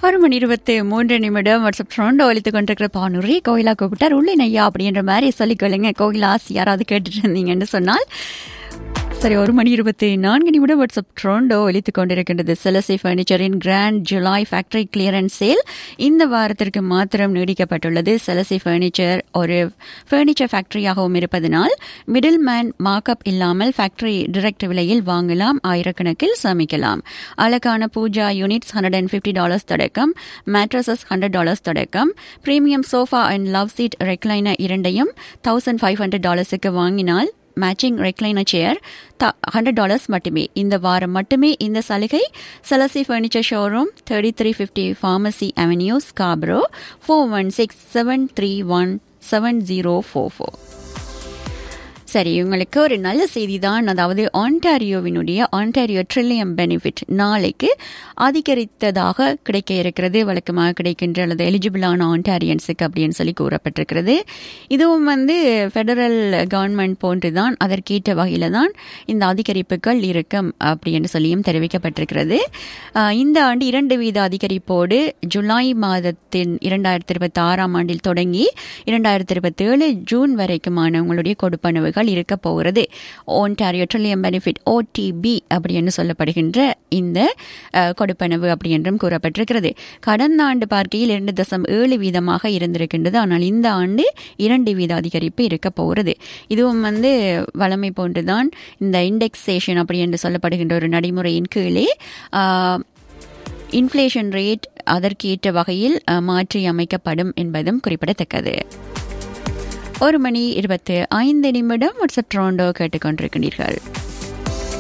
ஒரு மணி இருபத்தி மூன்று நிமிடம் வாட்ஸ்அப் ட்ரோண்டோ ஒழித்து கொண்டிருக்கிற பானுரி கோயிலா கூப்பிட்டார் உள்ளே நையா அப்படின்ற மாதிரி சொல்லிக்கொள்ளுங்க கோயிலாஸ் யாராவது கேட்டுட்டு இருந்தீங்கன்னு சொன்னால் சரி ஒரு மணி இருபத்தி நான்கு நிமிடம் வாட்ஸ்அப் ட்ரோண்டோ ஒழித்துக் கொண்டிருக்கின்றது செலசி பர்னிச்சரின் grand July factory clearance sale இந்த வாரத்திற்கு மாத்திரம் நீடிக்கப்பட்டுள்ளது செலசி பர்னிச்சர் ஒரு பர்னிச்சர் ஃபேக்டரியாகவும் இருப்பதனால் மிடில் மேன் மார்க்அப் இல்லாமல் ஃபேக்டரி டிரெக்ட் விலையில் வாங்கலாம் ஆயிரக்கணக்கில் சமைக்கலாம் அழகான pooja units hundred and fifty dollars தொடக்கம் மேட்ரஸஸ் ஹண்ட்ரட் டாலர்ஸ் தொடக்கம் premium sofa and love seat recliner இரண்டையும் தௌசண்ட் ஃபைவ் ஹண்ட்ரட் டாலர்ஸுக்கு வாங்கினால் matching recliner chair hundred dollars மட்டுமே இந்த வாரம் மட்டுமே இந்த சலுகை செலசி furniture showroom thirty three fifty pharmacy avenue Scarborough four one six seven three one seven zero four four சரி உங்களுக்கு ஒரு நல்ல செய்தி தான் அதாவது ஆன்டாரியோவினுடைய ஆன்டாரியோ ட்ரில்லியம் பெனிஃபிட் நாளைக்கு அதிகரித்ததாக கிடைக்க இருக்கிறது வழக்கமாக கிடைக்கின்ற அல்லது எலிஜிபிளான ஆன்டாரியன்ஸுக்கு அப்படின்னு சொல்லி கூறப்பட்டிருக்கிறது இதுவும் வந்து ஃபெடரல் கவர்மெண்ட் போன்று தான் அதற்கேற்ற வகையில் தான் இந்த அதிகரிப்புகள் இருக்கும் அப்படின்னு சொல்லியும் தெரிவிக்கப்பட்டிருக்கிறது இந்த ஆண்டு இரண்டு வீத அதிகரிப்போடு ஜூலை மாதத்தின் இரண்டாயிரத்தி இருபத்தி ஆறாம் ஆண்டில் தொடங்கி இரண்டாயிரத்தி இருபத்தி ஏழு ஜூன் வரைக்குமான உங்களுடைய கொடுப்பனவுகள் சேவைகள் இருக்க போகிறது ஓன்டாரியோ ட்ரில்லியம் பெனிஃபிட் ஓடிபி அப்படின்னு சொல்லப்படுகின்ற இந்த கொடுப்பனவு அப்படி என்றும் கூறப்பட்டிருக்கிறது கடந்த ஆண்டு பார்க்கையில் இரண்டு தசம் ஏழு வீதமாக இருந்திருக்கின்றது ஆனால் இந்த ஆண்டு இரண்டு வீத அதிகரிப்பு இருக்க போகிறது இதுவும் வந்து வளமை போன்றுதான் இந்த இண்டெக்ஸேஷன் அப்படி என்று சொல்லப்படுகின்ற ஒரு நடைமுறையின் கீழே இன்ஃப்ளேஷன் ரேட் அதற்கேற்ற வகையில் மாற்றி அமைக்கப்படும் என்பதும் குறிப்பிடத்தக்கது ஒரு மணி இருபத்தி ஐந்து நிமிடம் வாட்ஸ்அப் ட்ரோண்டோ கேட்டுக்கொண்டிருக்கிறீர்கள்